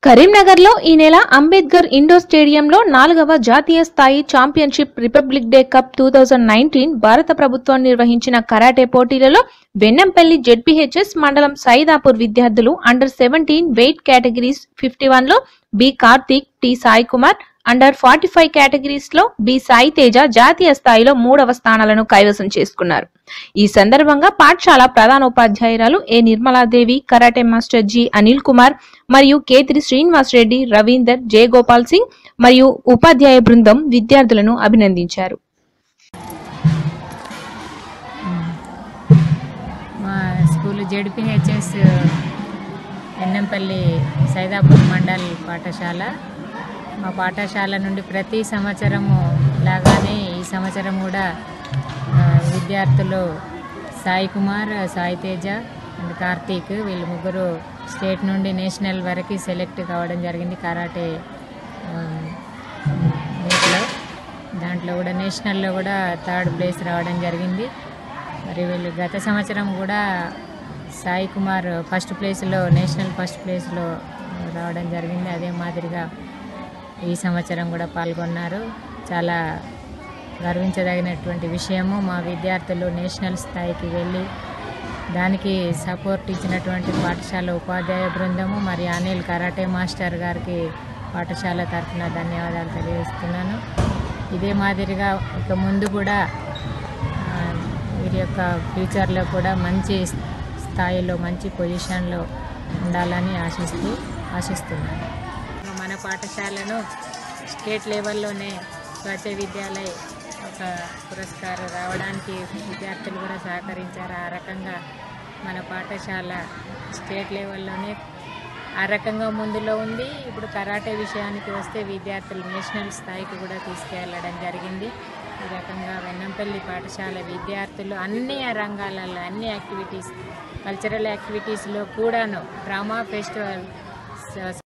కరీంనగర్లో ఈ నెల అంబేద్కర్ ఇండోర్ స్టేడియంలో నాలుగవ జాతీయ స్థాయి championship Republic Day cup two thousand nineteen భారత ప్రభుత్వం నిర్వహించిన కరాటే పోటీలలో వెన్నంపల్లి జెడ్పీహెచ్ఎస్ మండలం సైదాపూర్ విద్యార్థులు under seventeen weight categories fifty one లో B Karthik T Sai Kumar under forty five categories లో బి సాయి తేజ జాతీయ స్థాయిలో మూడవ స్థానాలను కైవసం చేసుకున్నారు ఈ సందర్భంగా పాఠశాల ప్రధానోపాధ్యాయురాలు A Nirmaladevi karate master G Anil Kumar మరియు కేతిరి శ్రీనివాస్ రెడ్డి రవీందర్ జయగోపాల్ సింగ్ మరియు ఉపాధ్యాయ బృందం విద్యార్థులను అభినందించారు మా స్కూల్ జెడ్పిహెచ్ఎస్ ఎన్నంపల్లి సైదాపూర్ మండల్ పాఠశాల మా పాఠశాల నుండి ప్రతి సంవత్సరము లాగానే ఈ సంవత్సరం కూడా ఆ, విద్యార్థులు సాయి కుమార్ సాయి తేజ అండ్ కార్తీక్ వీళ్ళు ముగ్గురు స్టేట్ నుండి నేషనల్ వరకు సెలెక్ట్ కావడం జరిగింది కరాటే మీట్లో దాంట్లో కూడా నేషనల్లో కూడా థర్డ్ ప్లేస్ రావడం జరిగింది మరి వీళ్ళు గత సంవత్సరం కూడా సాయి కుమార్ ఫస్ట్ ప్లేస్లో నేషనల్ ఫస్ట్ ప్లేస్లో రావడం జరిగింది అదే మాదిరిగా ఈ సంవత్సరం కూడా పాల్గొన్నారు చాలా గర్వించదగినటువంటి విషయము మా విద్యార్థులు నేషనల్ స్థాయికి వెళ్ళి దానికి సపోర్ట్ ఇచ్చినటువంటి పాఠశాల ఉపాధ్యాయ బృందము మరి అనిల్ కరాటే మాస్టర్ గారికి పాఠశాల తరఫున ధన్యవాదాలు తెలియజేస్తున్నాను ఇదే మాదిరిగా ఇక ముందు కూడా ఆ, వీరి యొక్క ఫ్యూచర్లో కూడా మంచి స్థాయిలో మంచి పొజిషన్లో ఉండాలని ఆశిస్తూ ఆశిస్తున్నాను మన పాఠశాలను స్టేట్ లెవెల్లోనే స్వచ్ఛ విద్యాలయ ఒక పురస్కారం రావడానికి విద్యార్థులు కూడా సహకరించారు ఆ రకంగా మన పాఠశాల స్టేట్ లెవెల్లోనే ఆ రకంగా ముందులో ఉంది ఇప్పుడు కరాటే విషయానికి వస్తే విద్యార్థులు నేషనల్ స్థాయికి కూడా తీసుకెళ్ళడం జరిగింది ఈ రకంగా వెన్నంపల్లి పాఠశాల విద్యార్థులు అన్ని రంగాలలో అన్ని యాక్టివిటీస్ కల్చరల్ యాక్టివిటీస్లో కూడాను డ్రామా ఫెస్టివల్